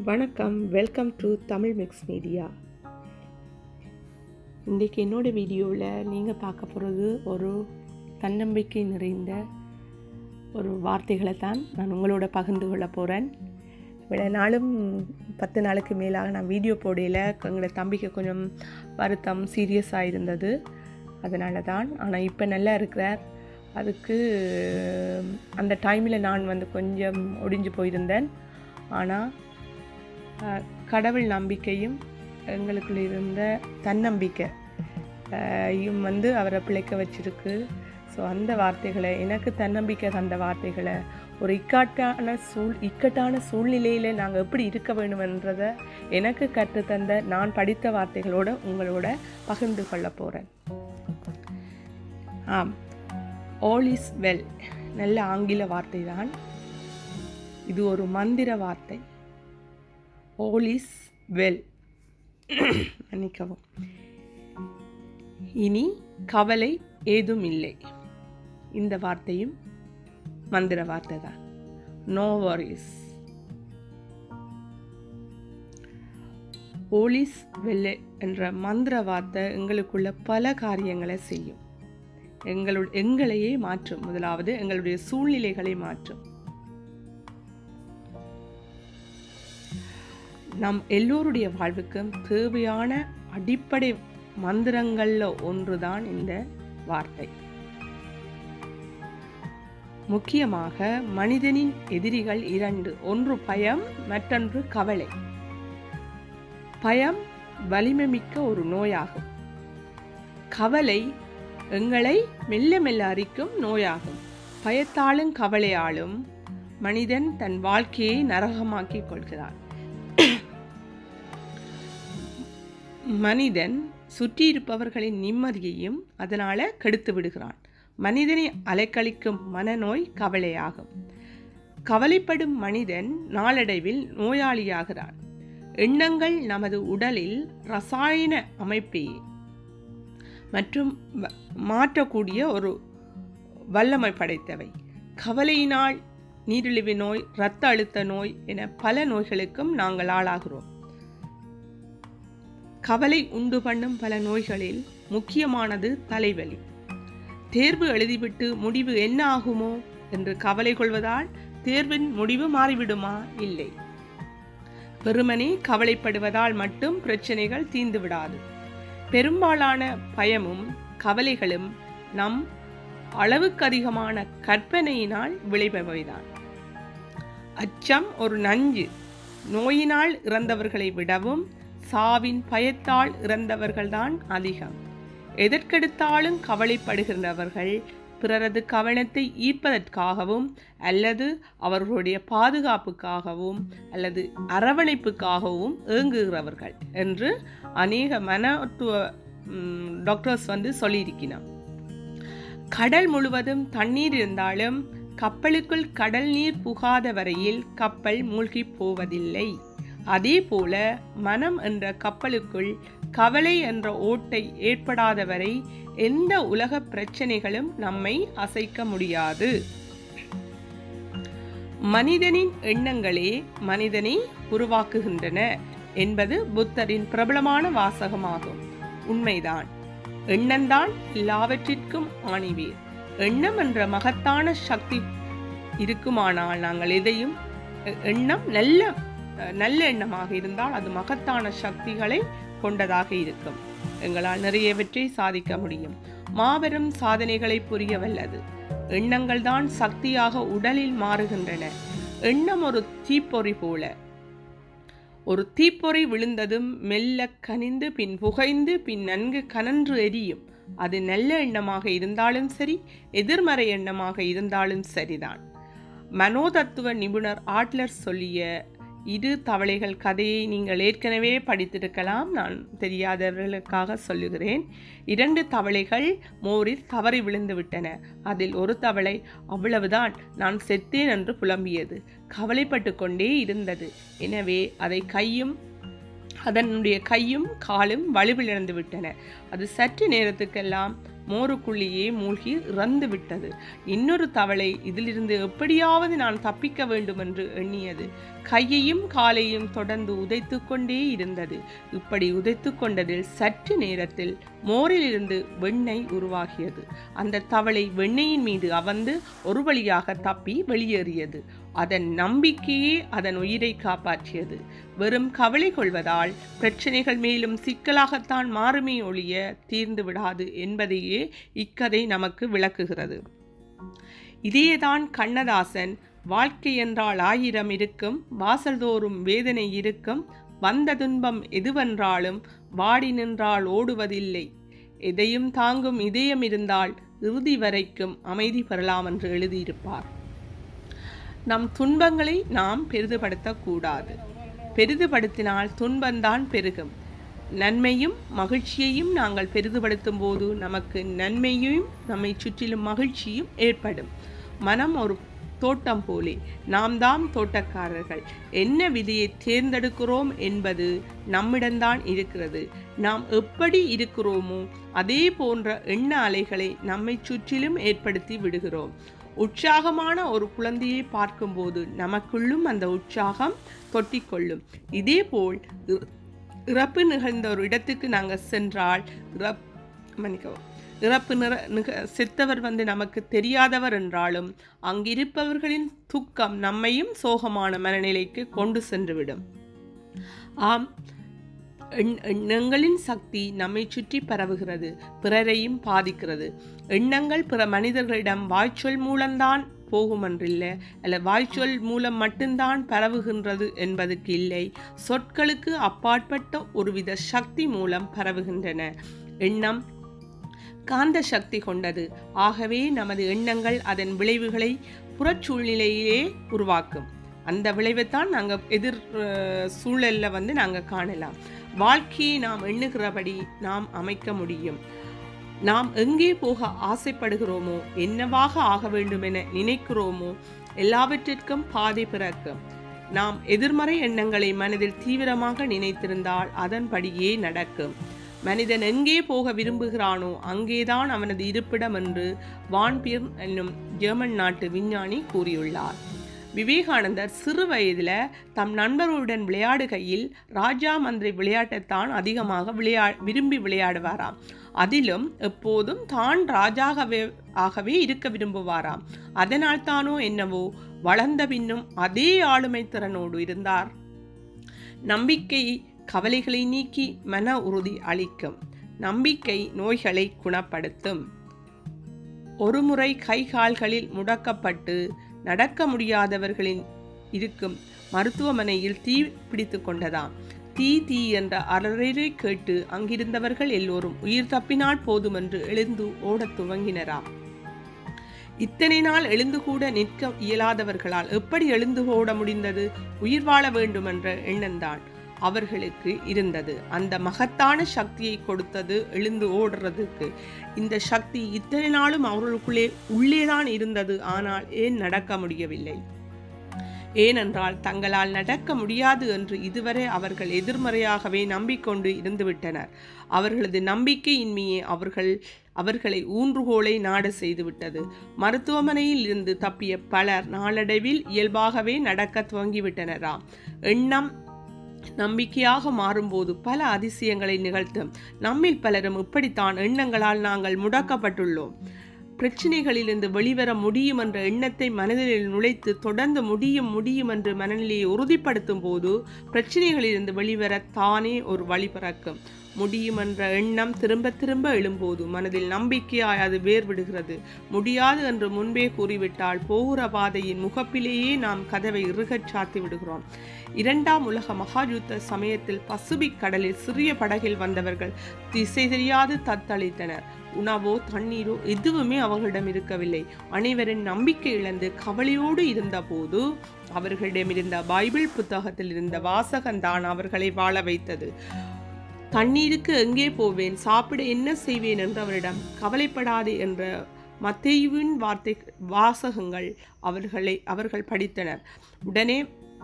வணக்கம் welcome to Tamil mix media இன்றைக்கி என்னோட வீடியோவில் நீங்கள் பார்க்க போகிறது ஒரு தன்னம்பிக்கை நிறைந்த ஒரு வார்த்தைகளை தான் நான் உங்களோட பகிர்ந்து கொள்ள போகிறேன் இவ்வளோ நாளும் பத்து நாளுக்கு மேலாக நான் வீடியோ போடையில் எங்களோட தம்பிக்கு கொஞ்சம் வருத்தம் சீரியஸாக இருந்தது அதனால தான் ஆனால் இப்போ நல்லா இருக்கிறார் அதுக்கு அந்த டைமில் நான் வந்து கொஞ்சம் ஒடிஞ்சு போயிருந்தேன் ஆனால் அஹ், கடவுள் நம்பிக்கையும் எங்களுக்குள்ள இருந்த தன்னம்பிக்கை அஹ், யும் வந்து அவரை பிழைக்க வச்சிருக்கு ஸோ அந்த வார்த்தைகளை எனக்கு தன்னம்பிக்கை தந்த வார்த்தைகளை ஒரு இக்கட்டான சூழ் இக்கட்டான சூழ்நிலையில் நாங்கள் எப்படி இருக்க வேணுமென்றதை எனக்கு கற்றுத்தந்த நான் படித்த வார்த்தைகளோட உங்களோட பகிர்ந்து கொள்ள போகிறேன் ஆம் ஆல் இஸ் வெல் நல்ல ஆங்கில வார்த்தை தான் இது ஒரு மந்திர வார்த்தை ஆல் இஸ் வெல் மன்னிக்கவும் இனி கவலை ஏதும் இல்லை இந்த வார்த்தையும் மந்திர வார்த்தை தான் நோ வரிஸ் ஓலிஸ் வெள்ளை என்ற மந்திர வார்த்தை எங்களுக்குள்ள பல காரியங்களை செய்யும் எங்களு எங்களையே மாற்றும் முதலாவது எங்களுடைய சூழ்நிலைகளை மாற்றும் நம் எல்லோருடைய வாழ்வுக்கும் தேவையான அடிப்படை மந்திரங்களில் ஒன்றுதான் இந்த வார்த்தை முக்கியமாக மனிதனின் எதிரிகள் இரண்டு ஒன்று பயம் மற்றொன்று கவலை பயம் வலிமை மிக்க ஒரு நோயாகும் கவலை எங்களை மெல்ல மெல்ல அரிக்கும் நோயாகும் பயத்தாலும் கவலையாலும் மனிதன் தன் வாழ்க்கையை நரகமாக்கிக் கொள்கிறான் மனிதன் சுற்றியிருப்பவர்களின் நிம்மதியையும் அதனால கெடுத்து விடுகிறான் மனிதனை அலைக்கழிக்கும் மனநோய் கவலையாகும் கவலைப்படும் மனிதன் நாளடைவில் நோயாளியாகிறான் எண்ணங்கள் நமது உடலில் ரசாயன அமைப்பை மற்றும் வ- மாற்றக்கூடிய ஒரு வல்லமை படைத்தவை கவலையினால் நீரிழிவு நோய் இரத்த அழுத்த நோய் என பல நோய்களுக்கும் நாங்கள் ஆளாகிறோம் கவலை உண்டு பண்ணும் பல நோய்களில் முக்கியமானது தலைவலி தேர்வு எழுதிவிட்டு முடிவு என்ன ஆகுமோ என்று கவலை கொள்வதால் தேர்வின் முடிவு மாறிவிடுமா இல்லை வெறுமனே கவலைப்படுவதால் மட்டும் பிரச்சனைகள் தீர்ந்து விடாது பெரும்பாலான பயமும் கவலைகளும் நம் அளவுக்கு அதிகமான கற்பனையினால் விளைபவைதான் அச்சம் ஒரு நஞ்சு நோயினால் இறந்தவர்களை விடவும் சாவின் பயத்தால் இறந்தவர்கள்தான் அதிகம் எதற்கெடுத்தாலும் கவலைப்படுகின்றவர்கள் பிறரது கவனத்தை ஈர்ப்பதற்காகவும் அல்லது அவர்களுடைய பாதுகாப்புக்காகவும் அல்லது அரவணைப்புக்காகவும் ஏங்குகிறவர்கள் என்று அநேக மனத்துவ ம், டாக்டர்ஸ் வந்து சொல்லியிருக்கிறார் கடல் முழுவதும் தண்ணீர் இருந்தாலும் கப்பலுக்குள் கடல் நீர் புகாத வரையில் கப்பல் மூழ்கி போவதில்லை அதே போல மனம் என்ற கப்பலுக்குள் கவலை என்ற ஓட்டை ஏற்படாத வரை எந்த உலக பிரச்சனைகளும் நம்மை அசைக்க முடியாது மனிதனின் எண்ணங்களே மனிதனை உருவாக்குகின்றன என்பது புத்தரின் பிரபலமான வாசகமாகும் உண்மைதான் எண்ணம்தான் எல்லாவற்றிற்கும் ஆணிவேர் எண்ணம் என்ற மகத்தான சக்தி இருக்குமானால் நாங்கள் எதையும் எ- எண்ணம் நல்ல அஹ், நல்ல எண்ணமாக இருந்தால் அது மகத்தான சக்திகளை கொண்டதாக இருக்கும் எங்களால் நிறையவற்றை சாதிக்க முடியும் மாபெரும் சாதனைகளை புரிய வல்லது எண்ணங்கள் தான் சக்தியாக உடலில் மாறுகின்றன எண்ணம் ஒரு தீப்பொறி போல ஒரு தீப்பொறி விழுந்ததும் மெல்ல கனிந்து பின் புகைந்து பின் நன்கு கனன்று எரியும் அது நல்ல எண்ணமாக இருந்தாலும் சரி எதிர்மறை எண்ணமாக இருந்தாலும் சரிதான் மனோதத்துவ நிபுணர் ஆட்லர் சொல்லிய இரு தவளைகள் கதையை நீங்கள் ஏற்கனவே படித்திருக்கலாம் நான் தெரியாதவர்களுக்காக சொல்லுகிறேன் இரண்டு தவளைகள் மோரில் தவறி விழுந்து விட்டன அதில் ஒரு தவளை அவ்வளவுதான் நான் செத்தேன் என்று புலம்பியது கவலைப்பட்டு கொண்டே இருந்தது எனவே அதை கையும் அதனுடைய கையும் காலும் வலுவிழந்து விட்டன அது சற்று நேரத்துக்கெல்லாம் மோருக்குள்ளேயே மூழ்கி இறந்து விட்டது இன்னொரு தவளை இதிலிருந்து எப்படியாவது நான் தப்பிக்க வேண்டும் என்று எண்ணியது கையையும் காலையும் தொடர்ந்து உதைத்து கொண்டே இருந்தது இப்படி உதைத்து கொண்டதில் சற்று நேரத்தில் மோரிலிருந்து வெண்ணெய் உருவாகியது அந்த தவளை வெண்ணெயின் மீது அமர்ந்து ஒரு வழியாக தப்பி வெளியேறியது அதன் நம்பிக்கையே அதன் உயிரை காப்பாற்றியது வெறும் கவலை கொள்வதால் பிரச்சனைகள் மேலும் சிக்கலாகத்தான் மாறுமே ஒழிய தீர்ந்து விடாது என்பதையே இக்கதை நமக்கு விளக்குகிறது இதேதான் கண்ணதாசன் வாழ்க்கை என்றால் ஆயிரம் இருக்கும் வாசல்தோறும் வேதனை இருக்கும் வந்த துன்பம் எதுவென்றாலும் வாடி நின்றால் ஓடுவதில்லை எதையும் தாங்கும் இதயம் இருந்தால் இறுதி வரைக்கும் அமைதி பெறலாம் என்று எழுதியிருப்பார் நம் துன்பங்களை நாம் பெரிதுபடுத்தக்கூடாது பெரிதுபடுத்தினால் துன்பந்தான் பெருகும் நன்மையும் மகிழ்ச்சியையும் நாங்கள் பெரிதுபடுத்தும் போது நமக்கு நன்மையும் நம்மை சுற்றிலும் மகிழ்ச்சியும் ஏற்படும் மனம் ஒரு தோட்டம் போலே நாம் தாம் தோட்டக்காரர்கள் என்ன விதியை தேர்ந்தெடுக்கிறோம் என்பது நம்மிடம்தான் இருக்கிறது நாம் எப்படி இருக்கிறோமோ அதே போன்ற எண்ண அலைகளை நம்மை சுற்றிலும் ஏற்படுத்தி விடுகிறோம் உற்சாகமான ஒரு குழந்தையை பார்க்கும்போது நமக்குள்ளும் அந்த உற்சாகம் தொட்டிக்கொள்ளும் இதேபோல் இறப்பு நிகழ்ந்த ஒரு இடத்துக்கு நாங்கள் சென்றால் இறப் மன்னிக்கவும் இறப்பு நிற நிக செத்தவர் வந்து நமக்கு தெரியாதவர் என்றாலும் அங்கிருப்பவர்களின் துக்கம் நம்மையும் சோகமான மனநிலைக்கு கொண்டு சென்றுவிடும் ஆம் எண்ணங்களின் சக்தி நம்மை சுற்றி பரவுகிறது பிறரையும் பாதிக்கிறது எண்ணங்கள் பிற மனிதர்களிடம் வாய்ச்சொல் மூலம்தான் போகுமென்றில்ல அல்ல வாய்ச்சொல் மூலம் மட்டும்தான் பரவுகின்றது என்பதற்கு இல்லை சொற்களுக்கு அப்பாற்பட்ட ஒருவித சக்தி மூலம் பரவுகின்றன எண்ணம் காந்த சக்தி கொண்டது ஆகவே நமது எண்ணங்கள் அதன் விளைவுகளை புறச்சூழ்நிலையிலே உருவாக்கும் அந்த விளைவைத்தான் நாங்கள் எதிர் சூழலில் வந்து நாங்கள் காணலாம் வாழ்க்கையை நாம் எண்ணுகிறபடி நாம் அமைக்க முடியும் நாம் எங்கே போக ஆசைப்படுகிறோமோ என்னவாக ஆக வேண்டும் என நினைக்கிறோமோ எல்லாவற்றிற்கும் பாதை பிறக்கும் நாம் எதிர்மறை எண்ணங்களை மனதில் தீவிரமாக நினைத்திருந்தால் அதன்படியே நடக்கும் மனிதன் எங்கே போக விரும்புகிறானோ அங்கேதான் அவனது இருப்பிடம் என்று வான்பியர் என்னும் ஜெர்மன் நாட்டு விஞ்ஞானி கூறியுள்ளார் விவேகானந்தர் சிறு வயதில் தம் நண்பர்களுடன் விளையாடுகையில் ராஜா மந்திரி விளையாட்டைத்தான் அதிகமாக விளையா விரும்பி விளையாடுவாராம் அதிலும் எப்போதும் தான் ராஜாகவே ஆகவே இருக்க விரும்புவாராம் அதனால் தானோ என்னவோ வளர்ந்த பின்னும் அதே ஆளுமை திறனோடு இருந்தார் நம்பிக்கை கவலைகளை நீக்கி மன உறுதி அளிக்கும் நம்பிக்கை நோய்களை குணப்படுத்தும் ஒருமுறை கை கால்களில் முடக்கப்பட்டு நடக்க முடியாதவர்களின் இருக்கும் மருத்துவமனையில் தீ பிடித்து கொண்டதாம் தீ தீ என்ற அலறலை கேட்டு அங்கிருந்தவர்கள் எல்லோரும் உயிர் தப்பினால் போதுமென்று எழுந்து ஓடத் துவங்கினராம் இத்தனை நாள் எழுந்து கூட நிற்க இயலாதவர்களால் எப்படி எழுந்து ஓட முடிந்தது உயிர் வாழ வேண்டும் என்ற எண்ணம்தான் அவர்களுக்கு இருந்தது அந்த மகத்தான சக்தியை கொடுத்தது எழுந்து ஓடுறதுக்கு இந்த சக்தி இத்தனை நாளும் அவர்களுக்குள்ளே உள்ளேதான் இருந்தது ஆனால் ஏன் நடக்க முடியவில்லை ஏனென்றால் தங்களால் நடக்க முடியாது என்று இதுவரை அவர்கள் எதிர்மறையாகவே நம்பிக்கொண்டு இருந்துவிட்டனர் அவர்களது நம்பிக்கையின்மையே அவர்கள் அவர்களை ஊன்றுகோலை நாட செய்துவிட்டது மருத்துவமனையில் இருந்து தப்பிய பலர் நாளடைவில் இயல்பாகவே நடக்க துவங்கிவிட்டனராம் எண்ணம் நம்பிக்கையாக மாறும்போது பல அதிசயங்களை நிகழ்த்தும் நம்மில் பலரும் இப்படித்தான் எண்ணங்களால் நாங்கள் முடக்கப்பட்டுள்ளோம் பிரச்சனைகளிலிருந்து வெளிவர முடியும் என்ற எண்ணத்தை மனதில் நுழைத்து தொடர்ந்து முடியும் முடியும் என்று மனநிலையை உறுதிப்படுத்தும் போது பிரச்சனைகளிலிருந்து வெளிவர தானே ஒரு வழி பிறக்கும் முடியும் என்ற எண்ணம் திரும்ப திரும்ப எழும்போது மனதில் நம்பிக்கையாய் அது வேர்விடுகிறது முடியாது என்று முன்பே கூறிவிட்டால் போகிற பாதையின் முகப்பிலேயே நாம் கதவை இறுகச் சாத்தி விடுகிறோம் இரண்டாம் உலக மகாயுத்த சமயத்தில் பசுபிக் கடலில் சிறிய படகில் வந்தவர்கள் திசை தெரியாது தத்தளித்தனர் உணவோ தண்ணீரோ எதுவுமே அவர்களிடம் இருக்கவில்லை அனைவரின் நம்பிக்கை இழந்து கவலையோடு இருந்தபோது அவர்களிடமிருந்த பைபிள் புத்தகத்தில் இருந்த வாசகம்தான் அவர்களை வாழ வைத்தது தண்ணீருக்கு எங்கே போவேன் சாப்பிட என்ன செய்வேன் என்று அவரிடம் கவலைப்படாதே என்ற மத்தேயுவின் வார்த்தை வாசகங்கள் அவர்களை அவர்கள் படித்தனர் உடனே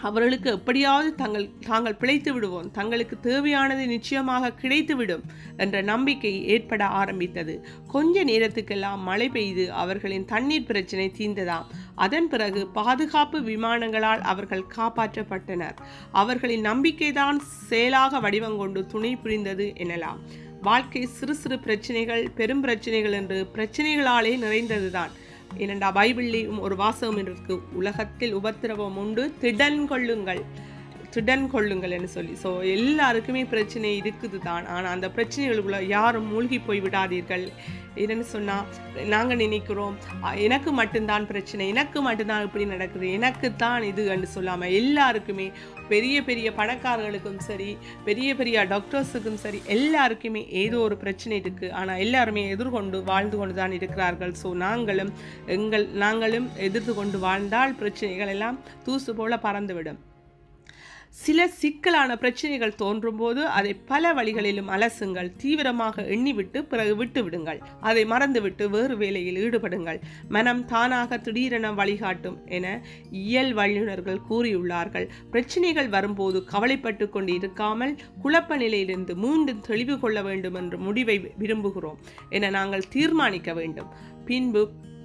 அவர்களுக்கு எப்படியாவது தங்கள் தாங்கள் பிழைத்து விடுவோம் தங்களுக்கு தேவையானது நிச்சயமாக கிடைத்துவிடும் என்ற நம்பிக்கை ஏற்பட ஆரம்பித்தது கொஞ்ச நேரத்துக்கெல்லாம் மழை பெய்து அவர்களின் தண்ணீர் பிரச்சனை தீர்ந்ததாம் அதன் பிறகு பாதுகாப்பு விமானங்களால் அவர்கள் காப்பாற்றப்பட்டனர் அவர்களின் நம்பிக்கைதான் செயலாக வடிவங்கொண்டு துணை புரிந்தது எனலாம் வாழ்க்கை சிறு சிறு பிரச்சனைகள் பெரும் பிரச்சனைகள் என்று பிரச்சனைகளாலே நிறைந்ததுதான் ஏனென்றா பைபிள்லேயும் ஒரு வாசகம் இருக்கு உலகத்தில் உபத்திரவம் உண்டு திடன் கொள்ளுங்கள் திடன் கொள்ளுங்கள் என்று சொல்லி ஸோ எல்லாருக்குமே பிரச்சனை இருக்குது தான் ஆனால் அந்த பிரச்சனைகளுக்குள்ள யாரும் மூழ்கி போய் விடாதீர்கள் என்னன்னு சொன்னால் நாங்கள் நினைக்கிறோம் "அ, எனக்கு மட்டும்தான் பிரச்சனை எனக்கு மட்டும்தான் இப்படி நடக்குது எனக்கு தான் இது என்று சொல்லாமல் எல்லாருக்குமே பெரிய பெரிய பணக்காரர்களுக்கும் சரி பெரிய பெரிய டாக்டர்ஸுக்கும் சரி எல்லாருக்குமே ஏதோ ஒரு பிரச்சனை இருக்குது ஆனால் எல்லாருமே எதிர்கொண்டு வாழ்ந்து கொண்டு தான் இருக்கிறார்கள் ஸோ நாங்களும் எங்கள் நாங்களும் எதிர்த்து கொண்டு வாழ்ந்தால் பிரச்சனைகள் எல்லாம் தூசு போல பறந்துவிடும் சில சிக்கலான பிரச்சனைகள் தோன்றும் போது அதை பல வழிகளிலும் அலசுங்கள் தீவிரமாக எண்ணிவிட்டு பிறகு விட்டு விடுங்கள் அதை மறந்துவிட்டு வேறு வேலையில் ஈடுபடுங்கள் மனம் தானாக திடீரென வழிகாட்டும் என இயல் வல்லுநர்கள் கூறியுள்ளார்கள் பிரச்சனைகள் வரும்போது கவலைப்பட்டு கொண்டு இருக்காமல் குழப்ப நிலையிலிருந்து மீண்டும் தெளிவு கொள்ள வேண்டும் என்ற முடிவை விரும்புகிறோம் என நாங்கள் தீர்மானிக்க வேண்டும் பின்பு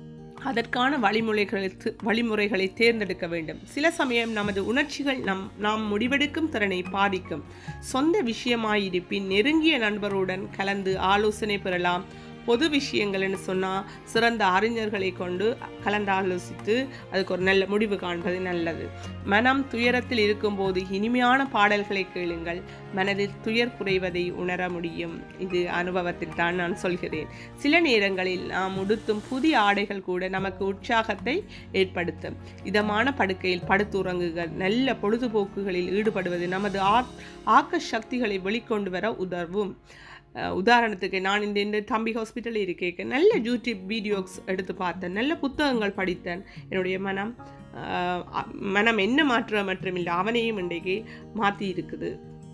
அதற்கான வழிமுறைகளை தி- வழிமுறைகளை தேர்ந்தெடுக்க வேண்டும் சில சமயம் நமது உணர்ச்சிகள் நம் நாம் முடிவெடுக்கும் திறனை பாதிக்கும் சொந்த விஷயமாயிருப்பின் நெருங்கிய நண்பருடன் கலந்து ஆலோசனை பெறலாம் பொது விஷயங்கள்னு சொன்னால் சிறந்த அறிஞர்களை கொண்டு கலந்து ஆலோசித்து அதுக்கு ஒரு நல்ல முடிவு காண்பது நல்லது மனம் துயரத்தில் இருக்கும்போது இனிமையான பாடல்களை கேளுங்கள் மனதில் துயர் குறைவதை உணர முடியும் இது அனுபவத்தில் தான் நான் சொல்கிறேன் சில நேரங்களில் நாம் உடுத்தும் புதிய ஆடைகள் கூட நமக்கு உற்சாகத்தை ஏற்படுத்தும் இதமான படுக்கையில் படுத்துறங்குகள் நல்ல பொழுதுபோக்குகளில் ஈடுபடுவது நமது ஆக் ஆக்க சக்திகளை வெளிக்கொண்டு வர உதவும் அஹ் உதாரணத்துக்கு நான் இந்த இந்த தம்பி ஹாஸ்பிட்டலில் இருக்கேன் நல்ல யூடியூப் வீடியோஸ் எடுத்து பார்த்தேன் நல்ல புத்தகங்கள் படித்தேன் என்னுடைய மனம் அஹ், அ- மனம் என்ன மாற்றம் மட்டுமில்லை அவனையும் இன்றைக்கு மாற்றி இருக்குது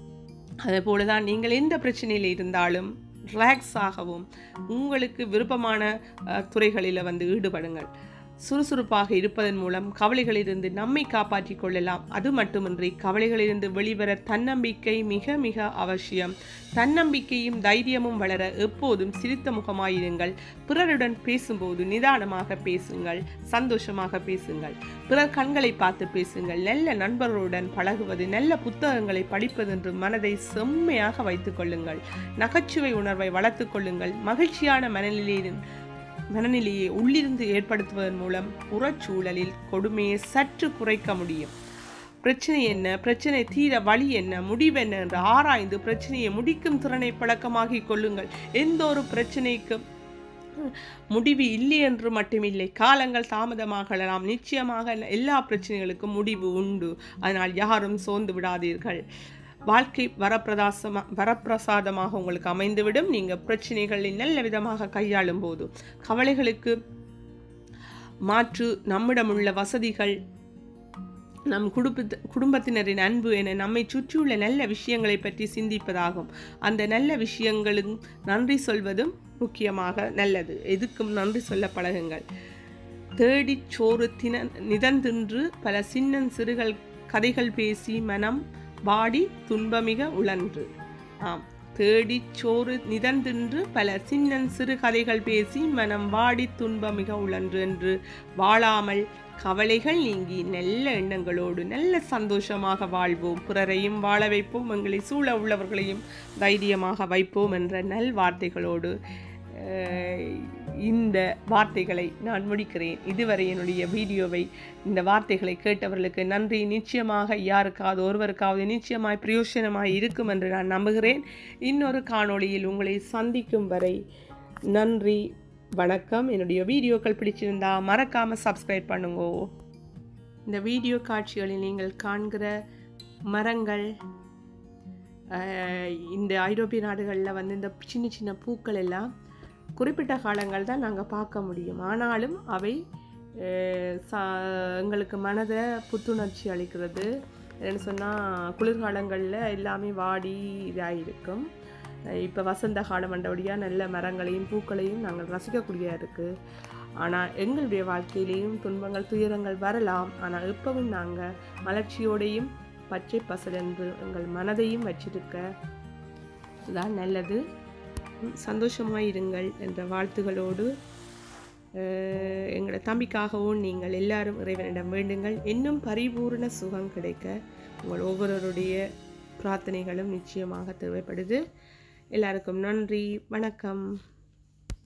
அதே போல தான் நீங்கள் எந்த பிரச்சனையில் இருந்தாலும் ரிலாக்ஸ் ஆகவும் உங்களுக்கு விருப்பமான அஹ், துறைகளில் வந்து ஈடுபடுங்கள் சுறுசுறுப்பாக இருப்பதன் மூலம் கவலைகளிலிருந்து நம்மை காப்பாற்றிக் கொள்ளலாம் அது மட்டுமின்றி கவலைகளிலிருந்து வெளிவர தன்னம்பிக்கை மிக மிக அவசியம் தன்னம்பிக்கையும் தைரியமும் வளர எப்போதும் சிரித்த முகமாயிருங்கள் பிறருடன் பேசும்போது நிதானமாக பேசுங்கள் சந்தோஷமாக பேசுங்கள் பிறர் கண்களை பார்த்து பேசுங்கள் நல்ல நண்பர்களுடன் பழகுவது நல்ல புத்தகங்களை படிப்பது என்று மனதை செம்மையாக வைத்துக் கொள்ளுங்கள் நகைச்சுவை உணர்வை வளர்த்துக் கொள்ளுங்கள் மகிழ்ச்சியான மனநிலையில் மனநிலையை உள்ளிருந்து ஏற்படுத்துவதன் மூலம் புறச்சூழலில் கொடுமையை சற்று குறைக்க முடியும் பிரச்சனை என்ன பிரச்சனை தீர வழி என்ன முடிவு என்ன என்று ஆராய்ந்து பிரச்சனையை முடிக்கும் திறனை பழக்கமாக்கிக் கொள்ளுங்கள் எந்த ஒரு பிரச்சனைக்கும் முடிவு இல்லை என்று மட்டுமில்லை காலங்கள் தாமதமாகலாம் நிச்சயமாக எல்லா பிரச்சனைகளுக்கும் முடிவு உண்டு அதனால் யாரும் சோர்ந்து விடாதீர்கள் வாழ்க்கை வரப்பிரதாசமா வரப்பிரசாதமாக உங்களுக்கு அமைந்துவிடும் நீங்கள் பிரச்சனைகளை நல்ல விதமாக கையாளும் போது கவலைகளுக்கு மாற்று நம்மிடமுள்ள வசதிகள் நம் குடும்ப குடும்பத்தினரின் அன்பு என நம்மை சுற்றியுள்ள நல்ல விஷயங்களை பற்றி சிந்திப்பதாகும் அந்த நல்ல விஷயங்களும் நன்றி சொல்வதும் முக்கியமாக நல்லது எதுக்கும் நன்றி சொல்ல பழகுங்கள் தேடிச் சோறு தின நிதந்தின்று பல சின்னன் சிறுகள் கதைகள் பேசி மனம் வாடி துன்பமிக உழன்று ஆம் தேடிச் சோறு நிதந்தின்று பல சின்னன் சிறு கதைகள் பேசி மனம் வாடி துன்பமிக உழன்று என்று வாழாமல் கவலைகள் நீங்கி நல்ல எண்ணங்களோடு நல்ல சந்தோஷமாக வாழ்வோம் பிறரையும் வாழ வைப்போம் எங்களை சூழ உள்ளவர்களையும் தைரியமாக வைப்போம் என்ற நல் வார்த்தைகளோடு அஹ், இந்த வார்த்தைகளை நான் முடிக்கிறேன் இதுவரை என்னுடைய வீடியோவை இந்த வார்த்தைகளை கேட்டவர்களுக்கு நன்றி நிச்சயமாக யாருக்காவது ஒருவருக்காவது நிச்சயமாய் பிரயோஜனமாய் இருக்கும் என்று நான் நம்புகிறேன் இன்னொரு காணொளியில் உங்களை சந்திக்கும் வரை நன்றி வணக்கம் என்னுடைய வீடியோக்கள் பிடிச்சிருந்தா மறக்காமல் சப்ஸ்கிரைப் பண்ணுங்க இந்த வீடியோ காட்சிகளில் நீங்கள் காண்கிற மரங்கள் அஹ், இந்த ஐரோப்பிய நாடுகளில் வந்து இந்த சின்ன சின்ன பூக்கள் எல்லாம் குறிப்பிட்ட காலங்கள் தான் நாங்கள் பார்க்க முடியும் ஆனாலும் அவை அஹ், சா எங்களுக்கு மனதை புத்துணர்ச்சி அளிக்கிறது என்னன்னு சொன்னால் குளிர்காலங்களில் எல்லாமே வாடி இதாக இருக்கும் இப்போ வசந்த காலம் வந்தபடியாக நல்ல மரங்களையும் பூக்களையும் நாங்கள் ரசிக்கக்கூடிய இருக்குது ஆனால் எங்களுடைய வாழ்க்கையிலேயும் துன்பங்கள் துயரங்கள் வரலாம் ஆனால் எப்பவும் நாங்கள் மலர்ச்சியோடையும் பச்சை பசலென்று எங்கள் மனதையும் வச்சிருக்க தான் நல்லது சந்தோஷமாக இருங்கள் என்ற வாழ்த்துகளோடு அஹ், எங்களோட தம்பிக்காகவும் நீங்கள் எல்லாரும் இறைவனிடம் வேண்டுங்கள் இன்னும் பரிபூர்ண சுகம் கிடைக்க உங்கள் ஒவ்வொருவருடைய பிரார்த்தனைகளும் நிச்சயமாக தேவைப்படுது எல்லாருக்கும் நன்றி வணக்கம்